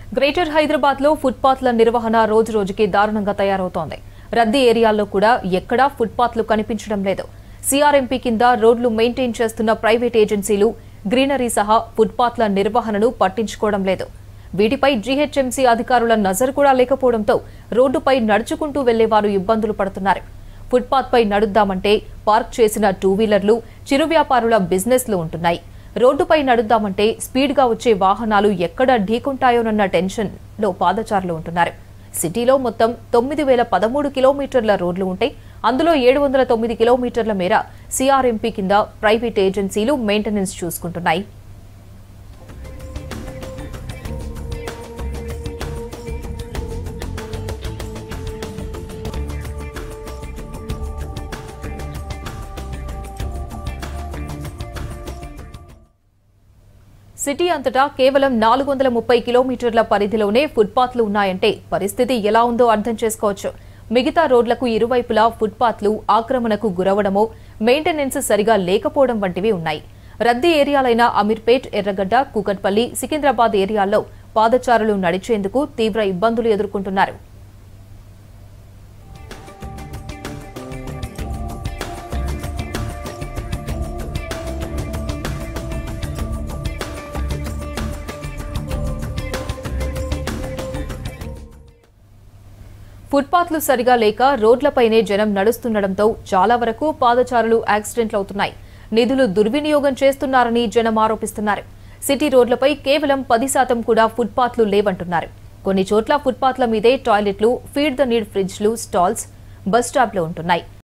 greater Hyderabad లో ఫుట్పాత్ల నిర్వహణ రోజు రోజుకి దారుణంగా తయారవుతోంది రద్దీ ఏరియాల్లో కూడా ఎక్కడా ఫుట్పాత్లు కనిపించడం లేదు సీఆర్ఎంపీ కింద రోడ్లు మెయింటైన్ చేస్తున్న ప్రైవేట్ ఏజెన్సీలు గ్రీనరీ సహా ఫుట్పాత్ల నిర్వహణను పట్టించుకోవడం లేదు వీటిపై జీహెచ్ఎంసీ అధికారుల నజరు కూడా లేకపోవడంతో రోడ్డుపై నడుచుకుంటూ వెళ్లేవారు ఇబ్బందులు పడుతున్నారు ఫుట్పాత్ పై నడుద్దామంటే పార్క్ చేసిన టూ వీలర్లు చిరు వ్యాపారుల బిజినెస్లు ఉంటున్నాయి రోడ్డుపై నడుద్దామంటే స్పీడ్గా వచ్చే వాహనాలు ఎక్కడ ఢీకుంటాయోనన్న టెన్షన్ లో పాదచారులు ఉంటున్నారు సిటీలో మొత్తం తొమ్మిది వేల పదమూడు కిలోమీటర్ల రోడ్లు ఉంటే అందులో ఏడు వందల తొమ్మిది కిలోమీటర్ల మేర సీఆర్ఎంపీ కింద ప్రైవేట్ ఏజెన్సీలు మెయింటెనెన్స్ చూసుకుంటున్నాయి సిటీ అంతటా కేవలం నాలుగు వందల ముప్పై కిలోమీటర్ల పరిధిలోనే ఫుట్పాత్లు ఉన్నాయంటే పరిస్థితి ఎలా ఉందో అర్థం చేసుకోవచ్చు మిగతా రోడ్లకు ఇరువైపులా ఫుట్పాత్లు ఆక్రమణకు గురవడమో మెయింటెనెన్స్ సరిగా లేకపోవడం వంటివి ఉన్నాయి రద్దీ ఏరియాలైన అమీర్పేట్ ఎర్రగడ్డ కూకట్పల్లి సికింద్రాబాద్ ఏరియాల్లో పాదచారులు నడిచేందుకు తీవ్ర ఇబ్బందులు ఎదుర్కొంటున్నారు ఫుట్పాత్లు సరిగా లేక రోడ్లపైనే జనం నడుస్తుండటంతో చాలా వరకు పాదచారులు యాక్సిడెంట్లు అవుతున్నాయి నిధులు దుర్వినియోగం చేస్తున్నారని జనం ఆరోపిస్తున్నారు సిటీ రోడ్లపై కేవలం పది శాతం కూడా ఫుట్పాత్లు లేవంటున్నారు కొన్ని చోట్ల ఫుట్పాత్ల మీదే టాయిలెట్లు ఫీడ్ ద నీడ్ ఫ్రిడ్జ్లు స్టాల్స్ బస్ స్టాప్లు ఉంటున్నాయి